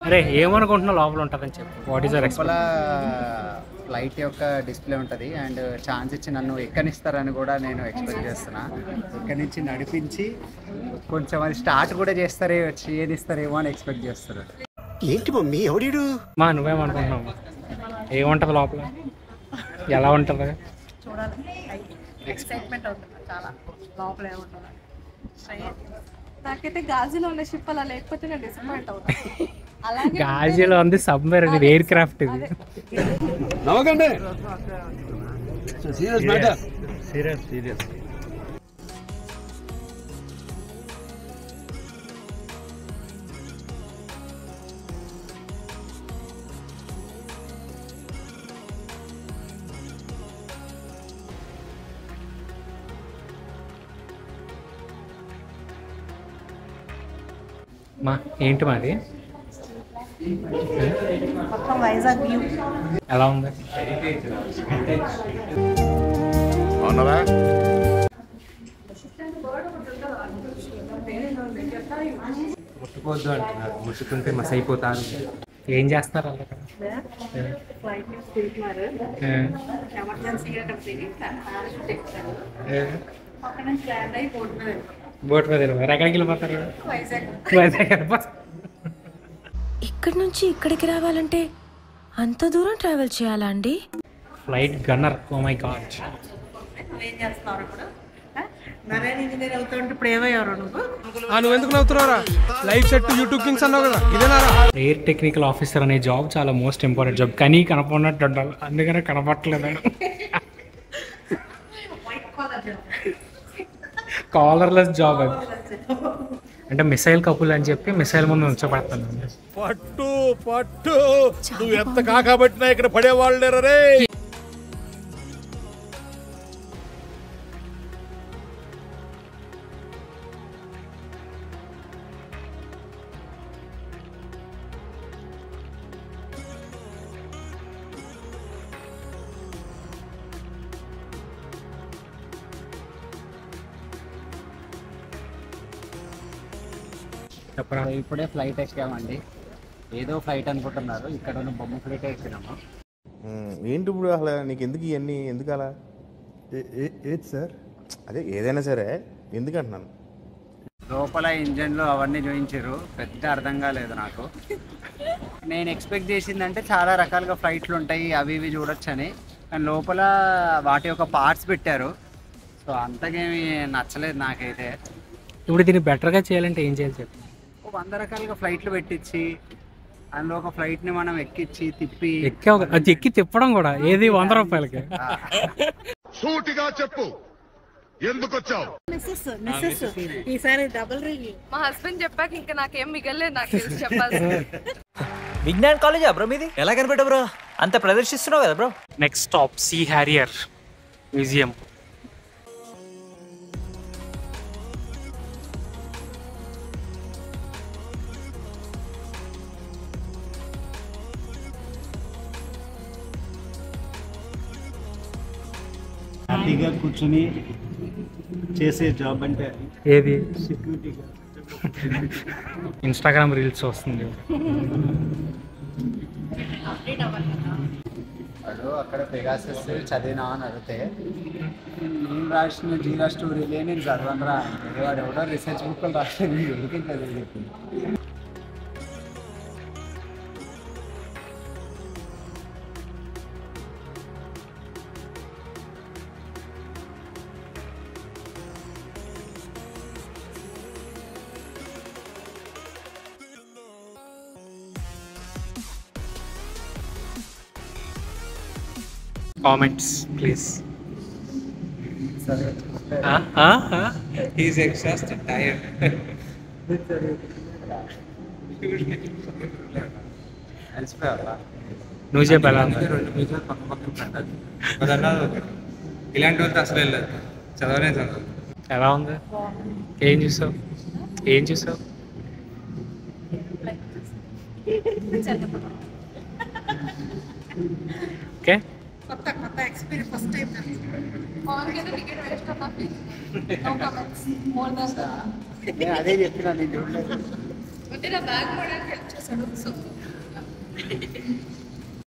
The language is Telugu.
అరే ఏమనుకుంటున్నావు లోపల ఉంటుందని చెప్పి వాట్ ఈస్ యర్ లోపల ఫ్లైట్ యొక్క డిస్ప్లే ఉంటుంది అండ్ ఛాన్స్ ఇచ్చి నన్ను ఎక్కనిస్తారని కూడా నేను ఎక్స్పెక్ట్ చేస్తున్నా ఇక్కడి నుంచి నడిపించి కొంచెం అది స్టార్ట్ కూడా చేస్తారే చేయనిస్తారేమో అని ఎక్స్పెక్ట్ చేస్తారు ఏంటి మమ్మీ ఎవడీడు మా నువ్వేమనుకుంటున్నావు ఏముంటుంది లోపల ఎలా ఉంటుంది ఎక్సైట్మెంట్ అవుతుంది చాలా లోపల ఏముంటుంది నాకైతే గాజులో ఉన్న షిప్ అలా లేకపోతే నేను డిసప్పాయింట్ అవుతాను అలాగే గాజీలో ఉంది సబ్మెరీన్ ఇది ఎయిర్ క్రాఫ్ట్ ఇది నవ్వకండి సీరియస్ మ్యాటర్ సీరియస్ సీరియస్ మా ఏంటి మాది మొత్తం వైజాగ్ వ్యూ ఎలా ఉంది అవునరా ముట్టుకోవద్దు అంటున్నారు ముట్టుకుంటే మస్ అయిపోతారు ఏం చేస్తారు అలా అక్కడ? ఫ్లైట్ నుంచి తింటున్నారు ఏ, ఎమర్జెన్సీగా అక్కడ తిని పారాషూట్ ఎక్కుతారు ఏ, అక్కడ నుంచి ల్యాండ్ అయి బోట్ మీద వెళ్ళిపోతారు. బోట్ మీద వెళ్ళిపోతారు ఎక్కడికి వెళ్ళిపోతారు వైజాగ్ వైజాగ్ వెళ్ళిపోతారు. ఇక్కడి నుంచి ఇక్కడికి రావాలంటే అంత దూరం ట్రావెల్ చేయాలా అండి flight gunner oh my god ఏం చేస్తున్నారు ఇప్పుడు ఆ? నరేన్ ఇంజనీర్ అవుతుంటే ఇప్పుడు ఏమయ్యారు నువ్వు నువ్వు ఎందుకు నవ్వుతున్నారా లైవ్ సెట్ యూట్యూబ్ కింగ్స్ అన్నావు కదా ఇదేనారా ఎయిర్ టెక్నికల్ ఆఫీసర్ అనే జాబ్ చాలా మోస్ట్ ఇంపార్టెంట్ జాబ్ కానీ కనపడినట్టు ఉండాలి అందుకనే కనపట్లేదు కాలర్లెస్ జాబ్ అది అంటే మిసైల్ కపుల్ అని చెప్పి మిసైల్ ముందు ఉంచబడతాను పట్టు పట్టు నువ్వు ఎంత కాకబట్టినా ఇక్కడ పడేవాళ్ళు లేరు రే చెప్పరా ఇప్పుడే ఫ్లైట్ ఎక్కామండి ఏదో ఫ్లైట్ అనుకుంటున్నారు ఇక్కడ ఉన్న బొమ్మ ఫ్లైట్ ఎక్కినాము ఏంటి ఇప్పుడు అసలు నీకు ఎందుకు ఇవన్నీ ఎందుకు అలా ఏది సార్ అదే ఏదైనా సరే ఎందుకు అంటున్నాను లోపల ఇంజన్లు అవన్నీ చూపించారు పెద్ద అర్థం కాలేదు నాకు నేను ఎక్స్పెక్ట్ చేసిందంటే చాలా రకాలుగా ఫ్లైట్లు ఉంటాయి అవి ఇవి చూడొచ్చని కానీ లోపల వాటి యొక్క పార్ట్స్ పెట్టారు సో అంతకేమి నచ్చలేదు నాకైతే ఇప్పుడు దీన్ని బెటర్గా చేయాలంటే ఏం చేయాలి చెప్పి ఓ వంద రకాలుగా ఫ్లైట్లు పెట్టించి అందులో ఒక ఫ్లైట్ని మనం ఎక్కించి తిప్పి ఎక్కే ఒక- అది ఎక్కి తిప్పడం కూడా ఏది వంద రూపాయలకి సూటిగా చెప్పు ఎందుకు వచ్చావు మిస్సెస్ మిస్సెస్ ఈసారి డబుల్ రివ్యూ మా హస్బెండ్ చెప్పాక ఇంకా నాకేం మిగలలేదు నాకు తెలిసి చెప్పాల్సి విజ్ఞాన్ కాలేజా బ్రో మీది ఎలా కనిపెట్టా బ్రో అంత ప్రదర్శిస్తున్నావు కదా bro next stop Sea Harrier museum హ్యాపీగా కూర్చుని చేసే జాబ్ అంటే ఏది సెక్యూరిటీగా ఇన్స్టాగ్రామ్ రీల్స్ వస్తుంది వాడు అక్కడ పెగాసస్ చదివినా అని అడిగితే నేను రాసిన జీరా స్టోరీలే నేను చదవను రా అంటే వాడు ఎవడో రీసెర్చ్ బుక్లు రాసిన ఎందుకు చదివి చెప్పింది కామెంట్స్ ప్లీజ్ సరే ఈజ్ ఎగ్జాస్టెడ్ టైర్డ్ అలసిపోయావా నువ్వు చెప్పు ఎలా ఉంది? ఇలాంటి వాళ్ళతో అసలు వెళ్ళదు చదవనే చదవదు ఎలా ఉంది ఏం చూసావు ఏం చూసావు ఓకే కొత్త కొత్త ఎక్స్పీరియన్స్ ఫస్ట్ టైం పవన్ కి టికెట్ వేస్ట్ అన్నా నో కమెంట్స్ మోర్ దన్ నేను అదే చెప్పినా నేను చూడలేదు అంటే నా బ్యాగ్ కూడా హెల్ప్ చేసి చేస్తాడు సో